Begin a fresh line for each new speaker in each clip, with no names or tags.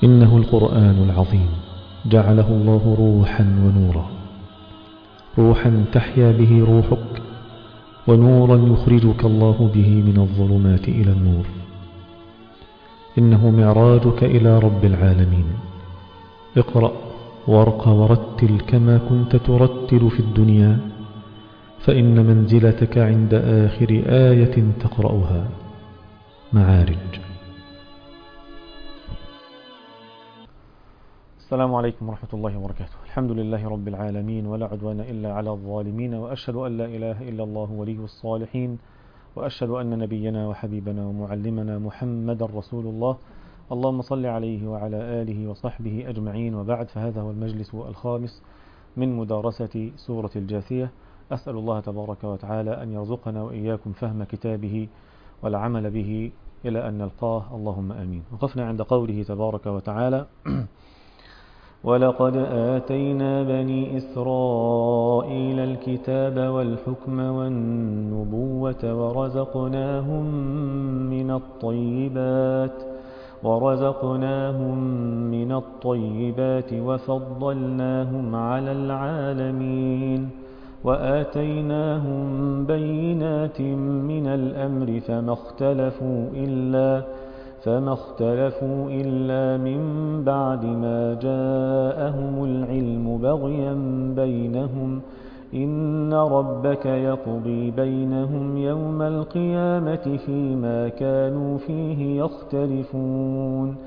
إنه القرآن العظيم جعله الله روحا ونورا روحا تحيا به روحك ونورا يخرجك الله به من الظلمات إلى النور إنه معراجك إلى رب العالمين اقرأ وارق ورتل كما كنت ترتل في الدنيا فإن منزلتك عند آخر آية تقرأها معارج
السلام عليكم ورحمة الله وبركاته الحمد لله رب العالمين ولا عدوان إلا على الظالمين وأشهد أن لا إله إلا الله ولي الصالحين وأشهد أن نبينا وحبيبنا ومعلمنا محمد رسول الله اللهم صل عليه وعلى آله وصحبه أجمعين وبعد فهذا هو المجلس الخامس من مدارسة سورة الجاثية أسأل الله تبارك وتعالى أن يرزقنا وإياكم فهم كتابه والعمل به إلى أن نلقاه اللهم آمين وقفنا عند قوله تبارك وتعالى ولقد آتينا بني إسرائيل الكتاب والحكم والنبوة ورزقناهم من الطيبات ورزقناهم من الطيبات وفضلناهم على العالمين وآتيناهم بينات من الأمر فما اختلفوا إلا فما اختلفوا إلا من بعد ما جاءهم العلم بغيا بينهم إن ربك يقضي بينهم يوم القيامة فيما كانوا فيه يختلفون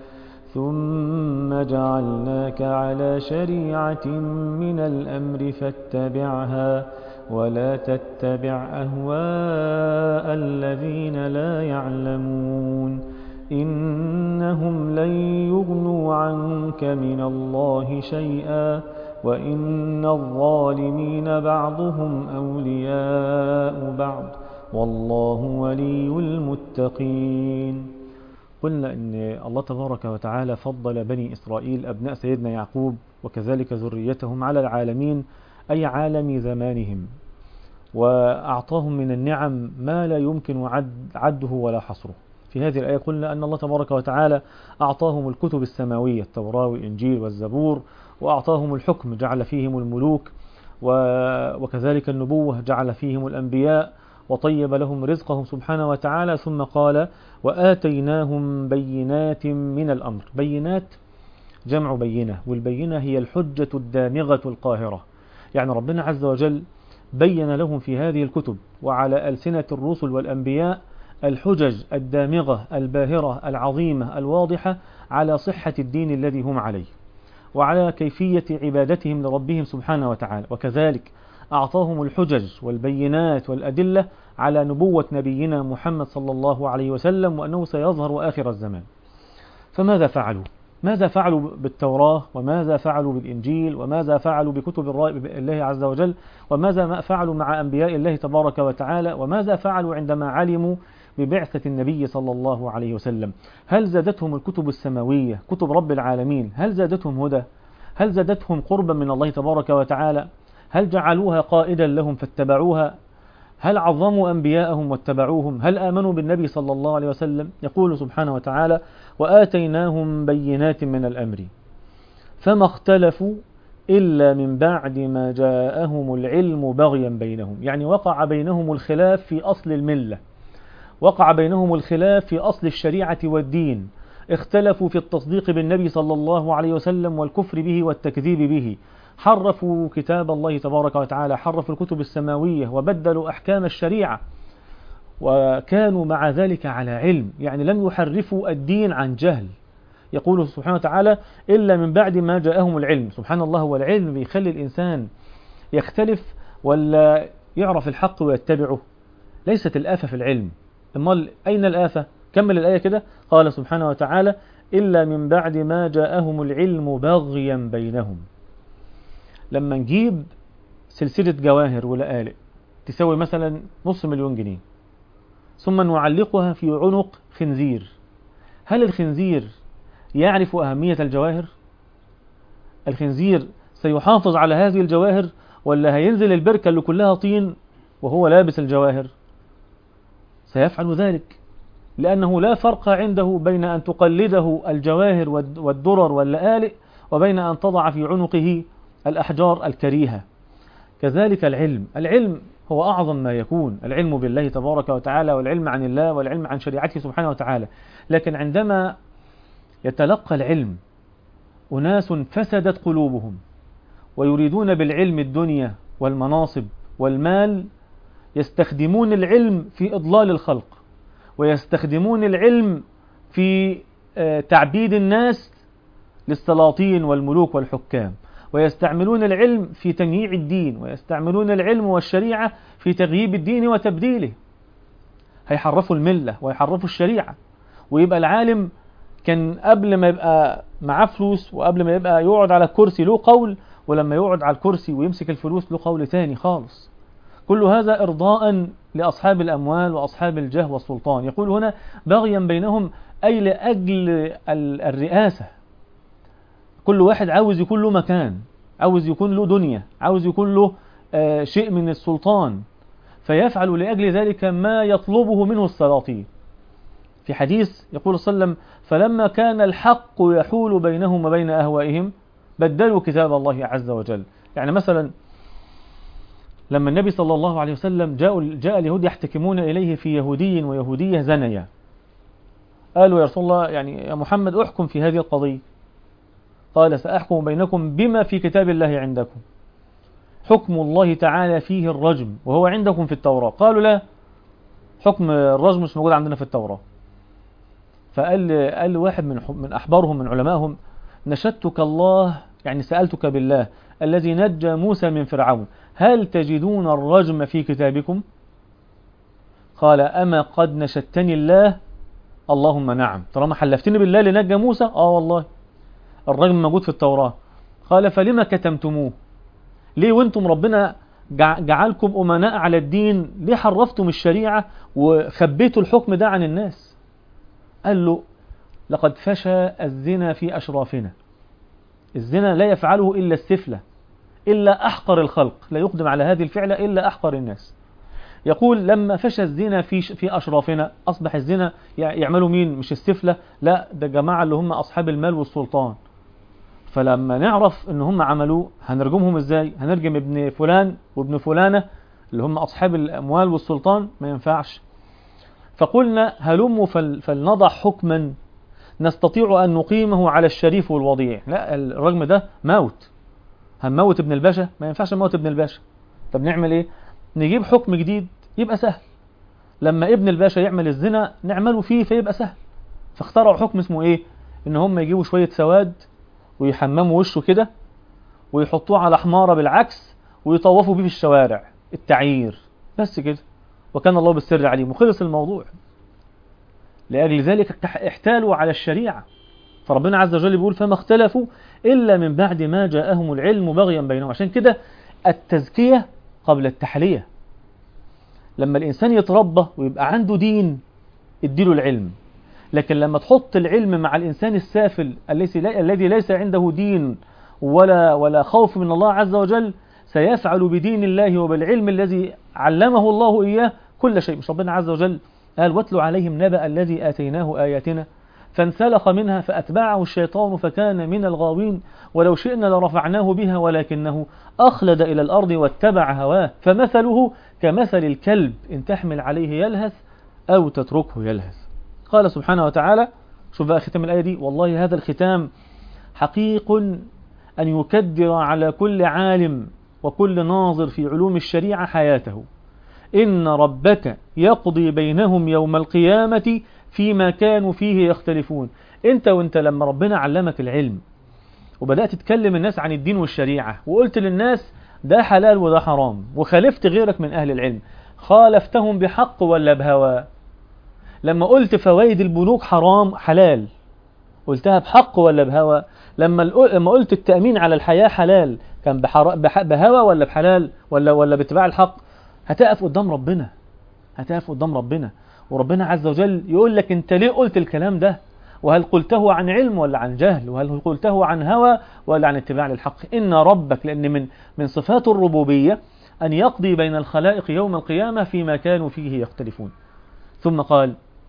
ثم جعلناك على شريعة من الأمر فاتبعها ولا تتبع أهواء الذين لا يعلمون إنهم لن يغنوا عنك من الله شيئا وإن الظالمين بعضهم أولياء بعض والله ولي المتقين قلنا أن الله تبارك وتعالى فضل بني إسرائيل أبناء سيدنا يعقوب وكذلك ذريتهم على العالمين أي عالم زمانهم وأعطاهم من النعم ما لا يمكن عد عده ولا حصره في هذه الآية قلنا أن الله تبارك وتعالى أعطاهم الكتب السماوية التوراة والإنجيل والزبور وأعطاهم الحكم جعل فيهم الملوك وكذلك النبوة جعل فيهم الأنبياء وطيب لهم رزقهم سبحانه وتعالى ثم قال وآتيناهم بينات من الأمر بينات جمع بينة والبينة هي الحجة الدامغة القاهرة يعني ربنا عز وجل بين لهم في هذه الكتب وعلى ألسنة الرسل والأنبياء الحجج الدامغة الباهرة العظيمة الواضحة على صحة الدين الذي هم عليه وعلى كيفية عبادتهم لربهم سبحانه وتعالى وكذلك أعطاهم الحجج والبينات والأدلة على نبوة نبينا محمد صلى الله عليه وسلم وأنه سيظهر آخر الزمان فماذا فعلوا؟ ماذا فعلوا بالتوراة وماذا فعلوا بالإنجيل وماذا فعلوا بكتب الله عز وجل وماذا فعلوا مع أنبياء الله تبارك وتعالى وماذا فعلوا عندما علموا ببعثة النبي صلى الله عليه وسلم هل زادتهم الكتب السماوية كتب رب العالمين هل زادتهم هدى هل زادتهم قربا من الله تبارك وتعالى هل جعلوها قائدا لهم فاتبعوها هل عظموا أنبياءهم واتبعوهم هل آمنوا بالنبي صلى الله عليه وسلم يقول سبحانه وتعالى وآتيناهم بينات من الأمر فما اختلفوا إلا من بعد ما جاءهم العلم بغيا بينهم يعني وقع بينهم الخلاف في أصل الملة وقع بينهم الخلاف في أصل الشريعة والدين اختلفوا في التصديق بالنبي صلى الله عليه وسلم والكفر به والتكذيب به حرفوا كتاب الله تبارك وتعالى حرفوا الكتب السماوية وبدلوا أحكام الشريعة وكانوا مع ذلك على علم يعني لم يحرفوا الدين عن جهل يقول سبحانه وتعالى إلا من بعد ما جاءهم العلم سبحان الله والعلم بيخلي الإنسان يختلف ولا يعرف الحق ويتبعه ليست الآفة في العلم امال أين الآفة كمل الآية كده قال سبحانه وتعالى إلا من بعد ما جاءهم العلم بغيا بينهم لما نجيب سلسلة جواهر ولآلئ تساوي مثلا نص مليون جنيه ثم نعلقها في عنق خنزير هل الخنزير يعرف أهمية الجواهر؟ الخنزير سيحافظ على هذه الجواهر ولا هينزل البركة اللي كلها طين وهو لابس الجواهر؟ سيفعل ذلك لأنه لا فرق عنده بين أن تقلده الجواهر والدرر واللآلئ وبين أن تضع في عنقه الأحجار الكريهة كذلك العلم العلم هو أعظم ما يكون العلم بالله تبارك وتعالى والعلم عن الله والعلم عن شريعته سبحانه وتعالى لكن عندما يتلقى العلم أناس فسدت قلوبهم ويريدون بالعلم الدنيا والمناصب والمال يستخدمون العلم في إضلال الخلق ويستخدمون العلم في تعبيد الناس للسلاطين والملوك والحكام ويستعملون العلم في تمييع الدين ويستعملون العلم والشريعة في تغييب الدين وتبديله هيحرفوا الملة ويحرفوا الشريعة ويبقى العالم كان قبل ما يبقى معاه فلوس وقبل ما يبقى يقعد على الكرسي له قول ولما يقعد على الكرسي ويمسك الفلوس له قول تاني خالص كل هذا إرضاء لأصحاب الأموال وأصحاب الجاه والسلطان يقول هنا بغيا بينهم أي لأجل الرئاسة كل واحد عاوز يكون له مكان عاوز يكون له دنيا عاوز يكون له آه شيء من السلطان فيفعل لأجل ذلك ما يطلبه منه السلاطين في حديث يقول صلى الله عليه وسلم فلما كان الحق يحول بينهم وبين أهوائهم بدلوا كتاب الله عز وجل يعني مثلا لما النبي صلى الله عليه وسلم جاء, جاء اليهود يحتكمون إليه في يهودي ويهودية زنيا قالوا يا رسول الله يعني يا محمد احكم في هذه القضية قال سأحكم بينكم بما في كتاب الله عندكم حكم الله تعالى فيه الرجم وهو عندكم في التوراة قالوا لا حكم الرجم مش موجود عندنا في التوراة فقال قال واحد من من أحبارهم من علمائهم نشدتك الله يعني سألتك بالله الذي نجى موسى من فرعون هل تجدون الرجم في كتابكم قال أما قد نشدتني الله اللهم نعم طالما حلفتني بالله لنجى موسى آه والله الرجم موجود في التوراة قال فلما كتمتموه ليه وانتم ربنا جعلكم أمناء على الدين ليه حرفتم الشريعة وخبيتوا الحكم ده عن الناس قال له لقد فشى الزنا في أشرافنا الزنا لا يفعله إلا السفلة إلا أحقر الخلق لا يقدم على هذه الفعلة إلا أحقر الناس يقول لما فشى الزنا في في أشرافنا أصبح الزنا يعملوا مين مش السفلة لا ده جماعة اللي هم أصحاب المال والسلطان فلما نعرف ان هم عملوه هنرجمهم ازاي هنرجم ابن فلان وابن فلانة اللي هم أصحاب الأموال والسلطان ما ينفعش فقلنا هلموا فل فلنضع حكما نستطيع أن نقيمه على الشريف والوضيع لا الرجم ده موت هنموت ابن الباشا ما ينفعش نموت ابن الباشا طب نعمل ايه نجيب حكم جديد يبقى سهل لما ابن الباشا يعمل الزنا نعمله فيه فيبقى سهل فاخترعوا حكم اسمه ايه ان هم يجيبوا شوية سواد ويحمموا وشه كده ويحطوه على حمارة بالعكس ويطوفوا بيه في الشوارع التعيير بس كده وكان الله بالسر عليم وخلص الموضوع لأجل ذلك احتالوا على الشريعة فربنا عز وجل بيقول فما اختلفوا إلا من بعد ما جاءهم العلم بغيا بينهم عشان كده التزكية قبل التحلية لما الإنسان يتربى ويبقى عنده دين اديله العلم لكن لما تحط العلم مع الإنسان السافل الذي ليس عنده دين ولا ولا خوف من الله عز وجل سيفعل بدين الله وبالعلم الذي علمه الله إياه كل شيء مش ربنا عز وجل قال واتلوا عليهم نبأ الذي آتيناه آياتنا فانسلخ منها فأتبعه الشيطان فكان من الغاوين ولو شئنا لرفعناه بها ولكنه أخلد إلى الأرض واتبع هواه فمثله كمثل الكلب إن تحمل عليه يلهث أو تتركه يلهث قال سبحانه وتعالى شوف بقى ختام الآية دي والله هذا الختام حقيق أن يكدر على كل عالم وكل ناظر في علوم الشريعة حياته إن ربك يقضي بينهم يوم القيامة فيما كانوا فيه يختلفون انت وانت لما ربنا علمك العلم وبدأت تتكلم الناس عن الدين والشريعة وقلت للناس ده حلال وده حرام وخالفت غيرك من أهل العلم خالفتهم بحق ولا بهوى لما قلت فوائد البنوك حرام حلال قلتها بحق ولا بهوى لما لما قلت التأمين على الحياة حلال كان بهوى ولا بحلال ولا ولا باتباع الحق هتقف قدام ربنا هتقف قدام ربنا وربنا عز وجل يقول لك انت ليه قلت الكلام ده وهل قلته عن علم ولا عن جهل وهل قلته عن هوى ولا عن اتباع للحق إن ربك لأن من من صفات الربوبية أن يقضي بين الخلائق يوم القيامة فيما كانوا فيه يختلفون ثم قال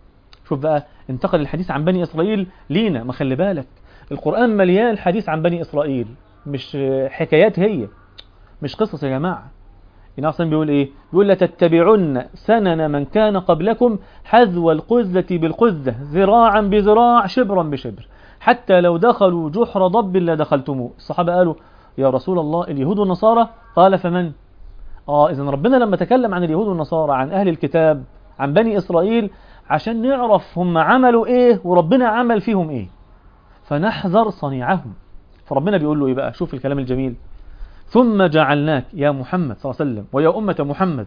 شوف بقى انتقل الحديث عن بني إسرائيل لينا ما خلي بالك القرآن مليان حديث عن بني إسرائيل مش حكايات هي مش قصص يا جماعة النبي أصلا بيقول إيه بيقول لتتبعن سنن من كان قبلكم حذو القزة بالقزة ذراعا بذراع شبرا بشبر حتى لو دخلوا جحر ضب لدخلتموه الصحابة قالوا يا رسول الله اليهود والنصارى قال فمن آه إذن ربنا لما تكلم عن اليهود والنصارى عن أهل الكتاب عن بني إسرائيل عشان نعرف هم عملوا إيه وربنا عمل فيهم إيه فنحذر صنيعهم فربنا بيقول له إيه بقى شوف الكلام الجميل ثم جعلناك يا محمد صلى الله عليه وسلم ويا أمة محمد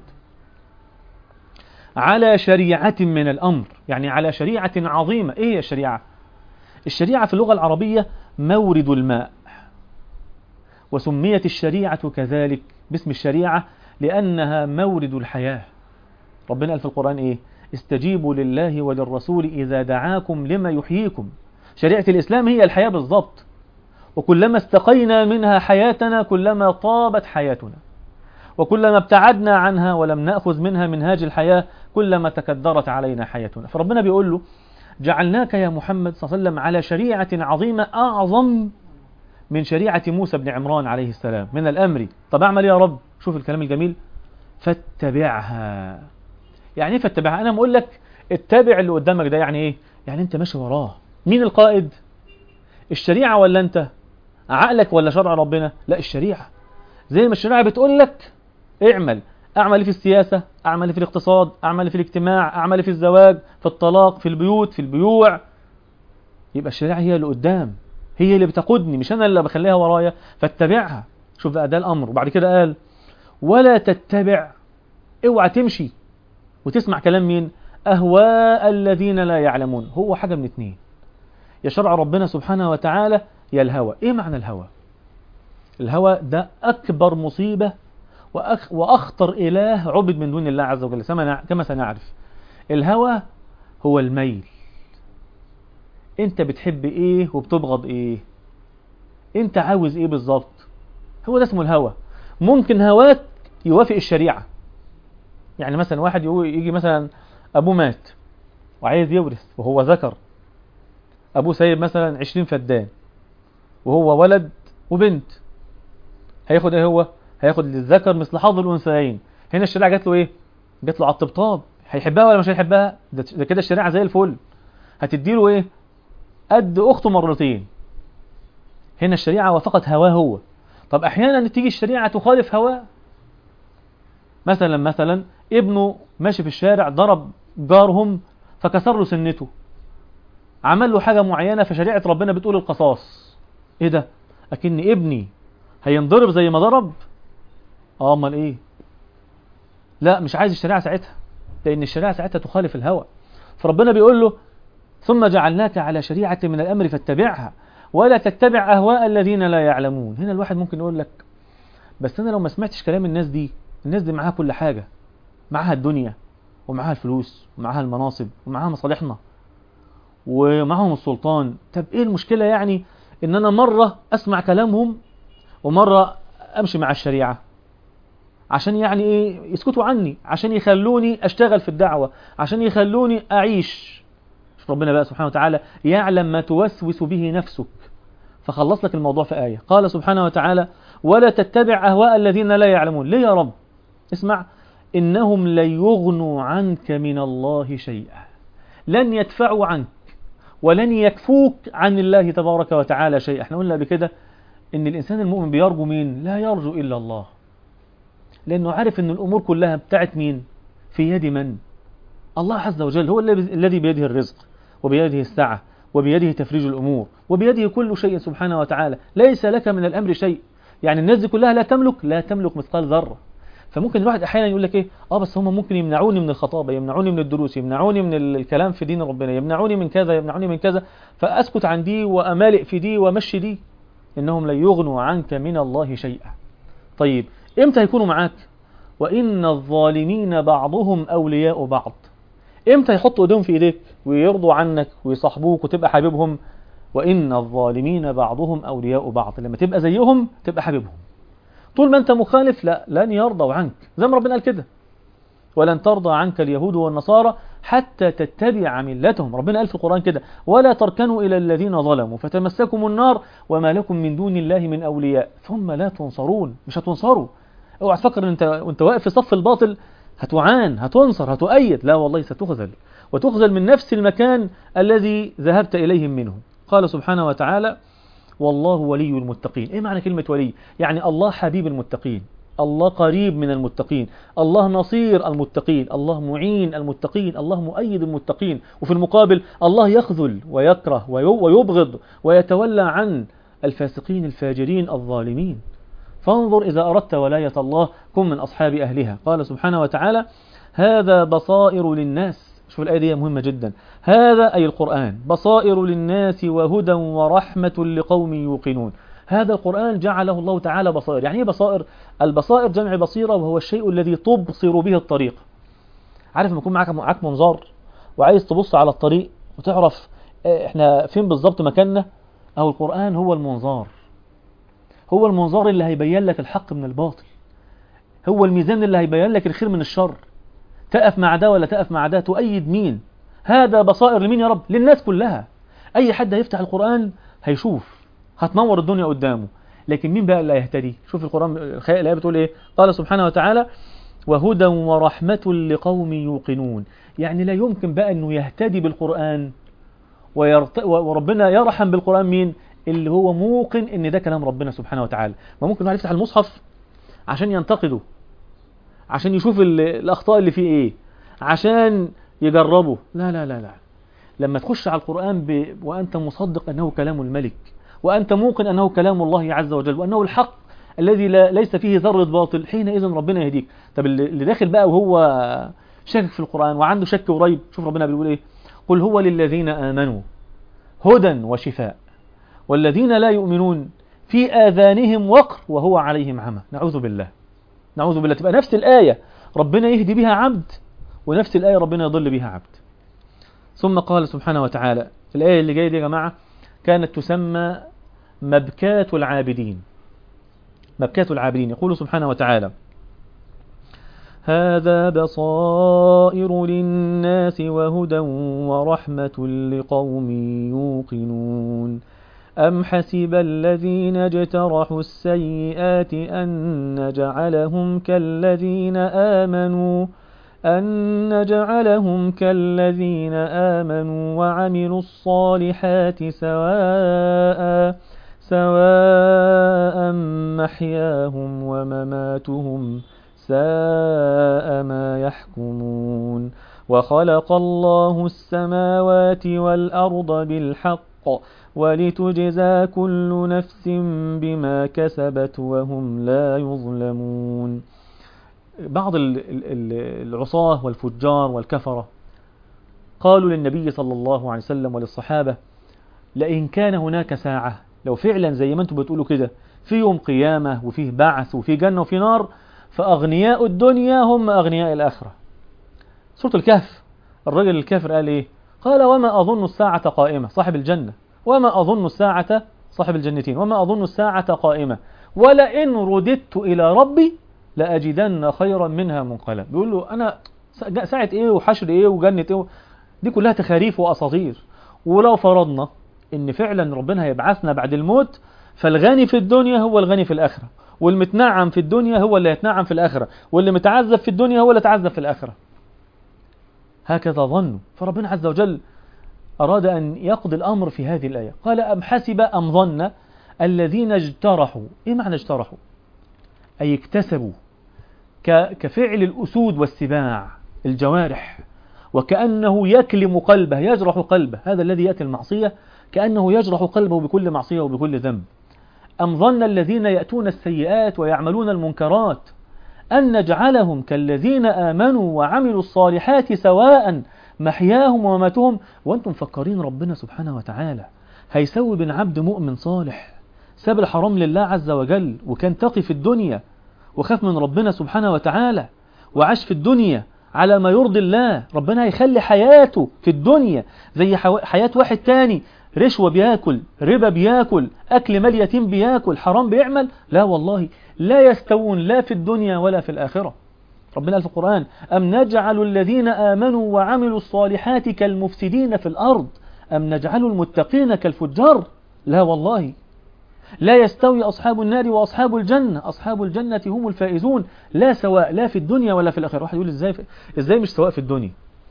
على شريعة من الأمر يعني على شريعة عظيمة إيه الشريعة الشريعة في اللغة العربية مورد الماء وسميت الشريعة كذلك باسم الشريعة لأنها مورد الحياة ربنا قال في القرآن إيه استجيبوا لله وللرسول إذا دعاكم لما يحييكم شريعة الإسلام هي الحياة بالضبط وكلما استقينا منها حياتنا كلما طابت حياتنا وكلما ابتعدنا عنها ولم نأخذ منها منهاج الحياة كلما تكدرت علينا حياتنا فربنا بيقول له جعلناك يا محمد صلى الله عليه وسلم على شريعة عظيمة أعظم من شريعة موسى بن عمران عليه السلام من الأمر طب أعمل يا رب شوف الكلام الجميل فاتبعها يعني ايه فاتبعها أنا بقول لك اتبع اللي قدامك ده يعني ايه يعني انت ماشي وراه مين القائد الشريعة ولا انت عقلك ولا شرع ربنا لا الشريعة زي ما الشريعة بتقول لك اعمل اعمل في السياسة اعمل في الاقتصاد اعمل في الاجتماع اعمل في الزواج في الطلاق في البيوت في البيوع يبقى الشريعة هي اللي قدام هي اللي بتقودني مش انا اللي بخليها ورايا فاتبعها شوف بقى ده الامر وبعد كده قال ولا تتبع اوعى تمشي وتسمع كلام مين اهواء الذين لا يعلمون هو حاجة من اتنين يا شرع ربنا سبحانه وتعالى يا الهوى ايه معنى الهوى الهوى ده اكبر مصيبة وأخ واخطر اله عبد من دون الله عز وجل كما سنعرف الهوى هو الميل انت بتحب ايه وبتبغض ايه انت عاوز ايه بالظبط هو ده اسمه الهوى ممكن هواك يوافق الشريعة يعني مثلا واحد يجي مثلا ابوه مات وعايز يورث وهو ذكر ابوه سايب مثلا 20 فدان وهو ولد وبنت هياخد ايه هو هياخد للذكر مثل حظ الانثيين هنا الشريعه جات له ايه جات له على الطبطاب هيحبها ولا مش هيحبها ده, ده كده الشريعه زي الفل هتديله ايه قد اخته مرتين هنا الشريعه وافقت هواه هو طب احيانا تيجي الشريعه تخالف هواه مثلا مثلا ابنه ماشي في الشارع ضرب جارهم فكسر له سنته عمل له حاجة معينة فشريعة ربنا بتقول القصاص ايه ده اكن ابني هينضرب زي ما ضرب اه امال ايه لا مش عايز الشريعة ساعتها لان الشريعة ساعتها تخالف الهوى فربنا بيقول له ثم جعلناك على شريعة من الامر فاتبعها ولا تتبع اهواء الذين لا يعلمون هنا الواحد ممكن يقول لك بس انا لو ما سمعتش كلام الناس دي الناس دي معاها كل حاجة معاها الدنيا ومعاها الفلوس ومعاها المناصب ومعاها مصالحنا ومعهم السلطان طب ايه المشكلة يعني ان انا مرة اسمع كلامهم ومرة امشي مع الشريعة عشان يعني ايه يسكتوا عني عشان يخلوني اشتغل في الدعوة عشان يخلوني اعيش شوف ربنا بقى سبحانه وتعالى يعلم ما توسوس به نفسك فخلص لك الموضوع في آية قال سبحانه وتعالى ولا تتبع أهواء الذين لا يعلمون ليه يا رب اسمع إنهم لن يغنوا عنك من الله شيئا لن يدفعوا عنك ولن يكفوك عن الله تبارك وتعالى شيئا احنا قلنا بكده ان الانسان المؤمن بيرجو مين لا يرجو الا الله لانه عارف ان الامور كلها بتاعت مين في يد من الله عز وجل هو الذي بيده الرزق وبيده السعة وبيده تفريج الامور وبيده كل شيء سبحانه وتعالى ليس لك من الامر شيء يعني الناس دي كلها لا تملك لا تملك مثقال ذره فممكن الواحد احيانا يقول لك ايه اه بس هم ممكن يمنعوني من الخطابه يمنعوني من الدروس يمنعوني من الكلام في دين ربنا يمنعوني من كذا يمنعوني من كذا فاسكت عن دي وامالئ في دي وامشي دي انهم لن يغنوا عنك من الله شيئا طيب امتى يكونوا معاك وان الظالمين بعضهم اولياء بعض امتى يحطوا ايديهم في ايديك ويرضوا عنك ويصاحبوك وتبقى حبيبهم وان الظالمين بعضهم اولياء بعض لما تبقى زيهم تبقى حبيبهم طول ما انت مخالف لا لن يرضوا عنك زي ما ربنا قال كده ولن ترضى عنك اليهود والنصارى حتى تتبع ملتهم ربنا قال في القرآن كده ولا تركنوا إلى الذين ظلموا فتمسكم النار وما لكم من دون الله من أولياء ثم لا تنصرون مش هتنصروا اوعى تفكر ان انت وانت واقف في صف الباطل هتعان هتنصر هتؤيد لا والله ستخذل وتخذل من نفس المكان الذي ذهبت إليهم منه قال سبحانه وتعالى والله ولي المتقين ايه معنى كلمة ولي يعني الله حبيب المتقين الله قريب من المتقين الله نصير المتقين الله معين المتقين الله مؤيد المتقين وفي المقابل الله يخذل ويكره ويبغض ويتولى عن الفاسقين الفاجرين الظالمين فانظر إذا أردت ولاية الله كن من أصحاب أهلها قال سبحانه وتعالى هذا بصائر للناس شوف الآية دي مهمة جدا هذا أي القرآن بصائر للناس وهدى ورحمة لقوم يوقنون هذا القرآن جعله الله تعالى بصائر يعني ايه بصائر البصائر جمع بصيرة وهو الشيء الذي تبصر به الطريق عارف لما يكون معاك معاك منظار وعايز تبص على الطريق وتعرف احنا فين بالظبط مكاننا او القرآن هو المنظار هو المنظار اللي هيبين لك الحق من الباطل هو الميزان اللي هيبين لك الخير من الشر تقف مع ده ولا تقف مع ده تؤيد مين هذا بصائر لمين يا رب للناس كلها اي حد هيفتح القرآن هيشوف هتنور الدنيا قدامه لكن مين بقى اللي هيهتدي شوف القرآن الآية بتقول ايه قال سبحانه وتعالى وهدى ورحمة لقوم يوقنون يعني لا يمكن بقى انه يهتدي بالقرآن ويرت... وربنا يرحم بالقرآن مين اللي هو موقن ان ده كلام ربنا سبحانه وتعالى ما ممكن واحد يفتح المصحف عشان ينتقده عشان يشوف الأخطاء اللي فيه ايه عشان يجربه لا لا لا لا لما تخش على القرآن ب... وأنت مصدق أنه كلام الملك وأنت موقن أنه كلام الله عز وجل وأنه الحق الذي لا ليس فيه ذرة باطل حينئذ ربنا يهديك طب اللي داخل بقى وهو شاكك في القرآن وعنده شك وريب شوف ربنا بيقول ايه قل هو للذين آمنوا هدى وشفاء والذين لا يؤمنون في آذانهم وقر وهو عليهم عمى نعوذ بالله نعوذ بالله تبقى نفس الآية ربنا يهدي بها عبد ونفس الآية ربنا يضل بها عبد ثم قال سبحانه وتعالى في الآية اللي جاية دي يا جماعة كانت تسمى مبكات العابدين مبكات العابدين يقول سبحانه وتعالى هذا بصائر للناس وهدى ورحمة لقوم يوقنون أم حسب الذين اجترحوا السيئات أن نجعلهم كالذين آمنوا أن نجعلهم كالذين آمنوا وعملوا الصالحات سواء سواء محياهم ومماتهم ساء ما يحكمون وخلق الله السماوات والأرض بالحق ولتجزى كل نفس بما كسبت وهم لا يظلمون بعض العصاة والفجار والكفرة قالوا للنبي صلى الله عليه وسلم وللصحابة لئن كان هناك ساعة لو فعلا زي ما انتم بتقولوا كده في يوم قيامة وفيه بعث وفيه جنة وفيه نار فأغنياء الدنيا هم أغنياء الآخرة سورة الكهف الرجل الكافر قال إيه قال وما أظن الساعة قائمة صاحب الجنة وما أظن الساعة صاحب الجنتين وما أظن الساعة قائمة ولئن رددت إلى ربي لأجدن خيرا منها منقلب بيقول له أنا ساعة إيه وحشر إيه وجنة إيه دي كلها تخاريف وأساطير ولو فرضنا إن فعلا ربنا هيبعثنا بعد الموت فالغني في الدنيا هو الغني في الآخرة والمتنعم في الدنيا هو اللي يتنعم في الآخرة واللي متعذب في الدنيا هو اللي يتعذب في الآخرة هكذا ظنوا فربنا عز وجل أراد أن يقضي الأمر في هذه الآية قال أم حسب أم ظن الذين اجترحوا إيه معنى اجترحوا أي اكتسبوا كفعل الأسود والسباع الجوارح وكأنه يكلم قلبه يجرح قلبه هذا الذي يأتي المعصية كأنه يجرح قلبه بكل معصية وبكل ذنب أم ظن الذين يأتون السيئات ويعملون المنكرات أن نجعلهم كالذين آمنوا وعملوا الصالحات سواء محياهم ومماتهم وأنتم مفكرين ربنا سبحانه وتعالى هيسوي بين عبد مؤمن صالح ساب الحرام لله عز وجل وكان تقي في الدنيا وخاف من ربنا سبحانه وتعالى وعاش في الدنيا على ما يرضي الله ربنا هيخلي حياته في الدنيا زي حياة واحد تاني رشوة بياكل ربا بياكل أكل مال يتيم بياكل حرام بيعمل لا والله لا يستوون لا في الدنيا ولا في الآخرة ربنا قال في القرآن أم نجعل الذين آمنوا وعملوا الصالحات كالمفسدين في الأرض أم نجعل المتقين كالفجار لا والله لا يستوي أصحاب النار وأصحاب الجنة أصحاب الجنة هم الفائزون لا سواء لا في الدنيا ولا في الآخرة واحد يقول إزاي, إزاي مش سواء في الدنيا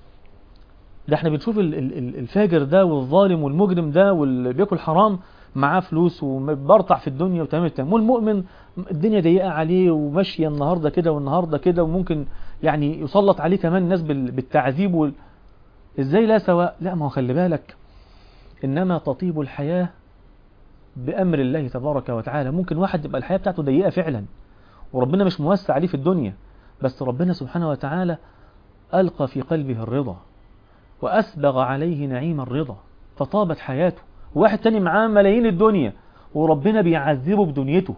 ده احنا بنشوف الفاجر ده والظالم والمجرم ده واللي بياكل حرام معاه فلوس وبرطع في الدنيا وتمام التمام والمؤمن الدنيا ضيقه عليه وماشيه النهارده كده والنهارده كده وممكن يعني يسلط عليه كمان الناس بالتعذيب وال... ازاي لا سواء لا ما هو خلي بالك انما تطيب الحياه بامر الله تبارك وتعالى ممكن واحد يبقى الحياه بتاعته ضيقه فعلا وربنا مش موسع عليه في الدنيا بس ربنا سبحانه وتعالى القى في قلبه الرضا واسبغ عليه نعيم الرضا فطابت حياته واحد تاني معاه ملايين الدنيا وربنا بيعذبه بدنيته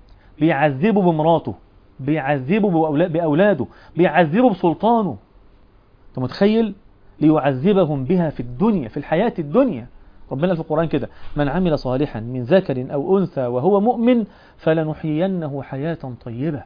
بيعذبه بمراته بيعذبه بأولاده بيعذبه بسلطانه انت متخيل ليعذبهم بها في الدنيا في الحياة الدنيا ربنا في القرآن كده من عمل صالحا من ذكر أو أنثى وهو مؤمن فلنحيينه حياة طيبة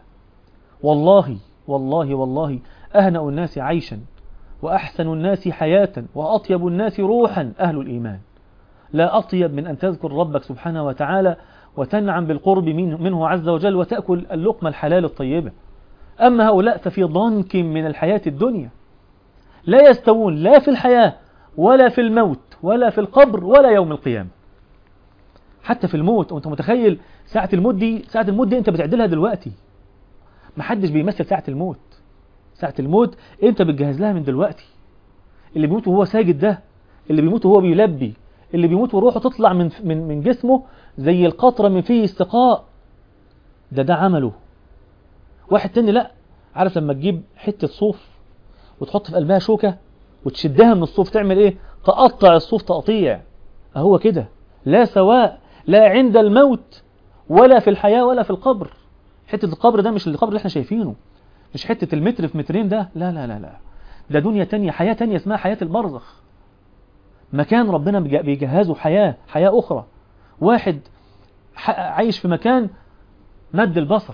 والله والله والله أهنأ الناس عيشا وأحسن الناس حياة وأطيب الناس روحا أهل الإيمان لا أطيب من أن تذكر ربك سبحانه وتعالى وتنعم بالقرب منه عز وجل وتأكل اللقمة الحلال الطيبة أما هؤلاء ففي ضنك من الحياة الدنيا لا يستوون لا في الحياة ولا في الموت ولا في القبر ولا يوم القيامة حتى في الموت وانت متخيل ساعة الموت دي ساعة الموت دي انت بتعدلها دلوقتي محدش بيمثل ساعة الموت ساعة الموت انت بتجهز لها من دلوقتي اللي بيموت وهو ساجد ده اللي بيموت وهو بيلبي اللي بيموت وروحه تطلع من من من جسمه زي القطرة من فيه استقاء ده ده عمله واحد تاني لا عارف لما تجيب حتة صوف وتحط في قلبها شوكة وتشدها من الصوف تعمل ايه تقطع الصوف تقطيع اهو كده لا سواء لا عند الموت ولا في الحياة ولا في القبر حتة القبر ده مش القبر اللي احنا شايفينه مش حتة المتر في مترين ده لا لا لا لا ده دنيا تانية حياة تانية اسمها حياة البرزخ مكان ربنا بيجهزه حياة حياة أخرى واحد عايش في مكان مد البصر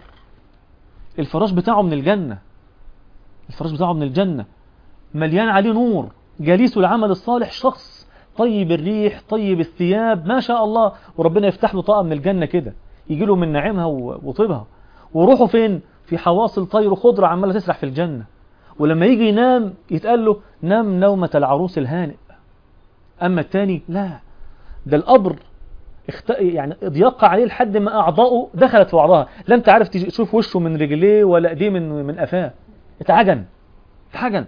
الفراش بتاعه من الجنة الفراش بتاعه من الجنة مليان عليه نور جليسه العمل الصالح شخص طيب الريح طيب الثياب ما شاء الله وربنا يفتح له طاقة من الجنة كده يجي له من نعيمها وطيبها وروحه فين في حواصل طير خضرة عمالة تسرح في الجنة ولما يجي ينام يتقال له نام نومة العروس الهانئ أما الثاني لا ده القبر اخت... يعني ضيق عليه لحد ما أعضاؤه دخلت في بعضها لا أنت عارف تشوف وشه من رجليه ولا ايديه من من قفاه اتعجن اتعجن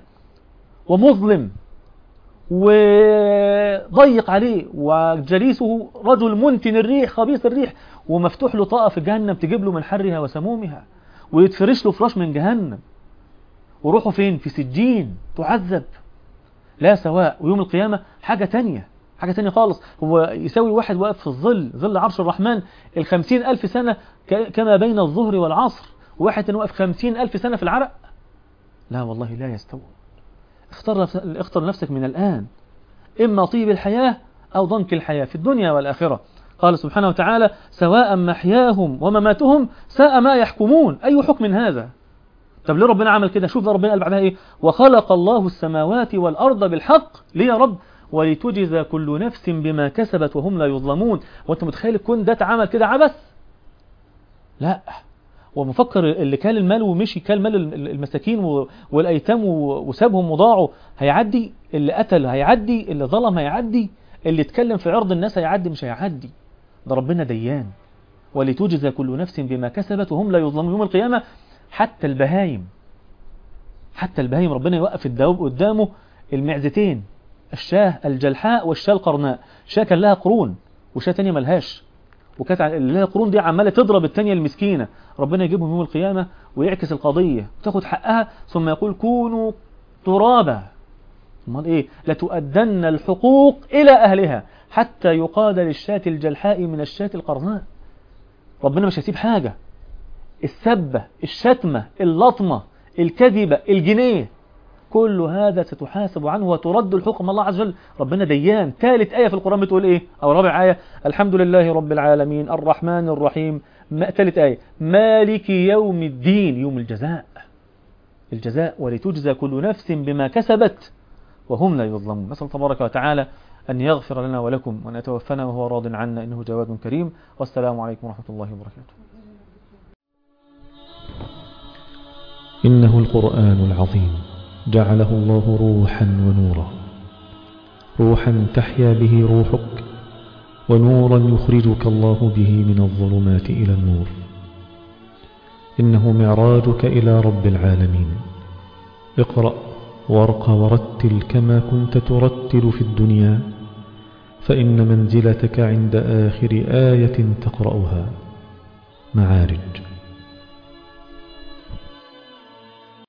ومظلم وضيق عليه وجليسه رجل منتن الريح خبيث الريح ومفتوح له طاقة في جهنم تجيب له من حرها وسمومها ويتفرش له فراش من جهنم وروحه فين في سجين تعذب لا سواء ويوم القيامة حاجة تانية حاجة تانية خالص هو يساوي واحد واقف في الظل ظل عرش الرحمن الخمسين ألف سنة كما بين الظهر والعصر واحد واقف خمسين ألف سنة في العرق لا والله لا يستوون اختار, اختار نفسك من الآن إما طيب الحياة أو ضنك الحياة في الدنيا والآخرة قال سبحانه وتعالى سواء محياهم ومماتهم ساء ما يحكمون أي حكم هذا طب ليه ربنا عمل كده شوف ربنا قال بعدها ايه وخلق الله السماوات والأرض بالحق ليه يا رب ولتجزى كل نفس بما كسبت وهم لا يظلمون وانت متخيل الكون ده اتعمل كده عبث لا ومفكر اللي كان المال ومشي كان مال المساكين والأيتام وسابهم وضاعوا هيعدي اللي قتل هيعدي اللي ظلم هيعدي اللي اتكلم في عرض الناس هيعدي مش هيعدي ده ربنا ديان ولتجزى كل نفس بما كسبت وهم لا يظلمون يوم القيامة حتى البهايم حتى البهايم ربنا يوقف الدواب قدامه المعزتين الشاه الجلحاء والشاه القرناء شاه كان لها قرون وشاه تانية ملهاش وكانت اللي لها قرون دي عمالة تضرب التانية المسكينة ربنا يجيبهم يوم القيامة ويعكس القضية تاخد حقها ثم يقول كونوا ترابا امال ايه لتؤدن الحقوق الى اهلها حتى يقاد للشاة الجلحاء من الشاة القرناء ربنا مش هيسيب حاجة السبة الشتمة اللطمة الكذبة الجنيه كل هذا ستحاسب عنه وترد الحقوق من الله عز وجل ربنا ديان ثالث آية في القرآن بتقول إيه أو رابع آية الحمد لله رب العالمين الرحمن الرحيم ثالث آية مالك يوم الدين يوم الجزاء الجزاء ولتجزى كل نفس بما كسبت وهم لا يظلمون نسأل تبارك وتعالى أن يغفر لنا ولكم وأن يتوفنا وهو راض عنا إنه جواد كريم والسلام عليكم ورحمة الله وبركاته
إنه القرآن العظيم جعله الله روحا ونورا روحا تحيا به روحك ونورا يخرجك الله به من الظلمات إلى النور إنه معراجك إلى رب العالمين اقرأ وارق ورتل كما كنت ترتل في الدنيا فإن منزلتك عند آخر آية تقرأها معارج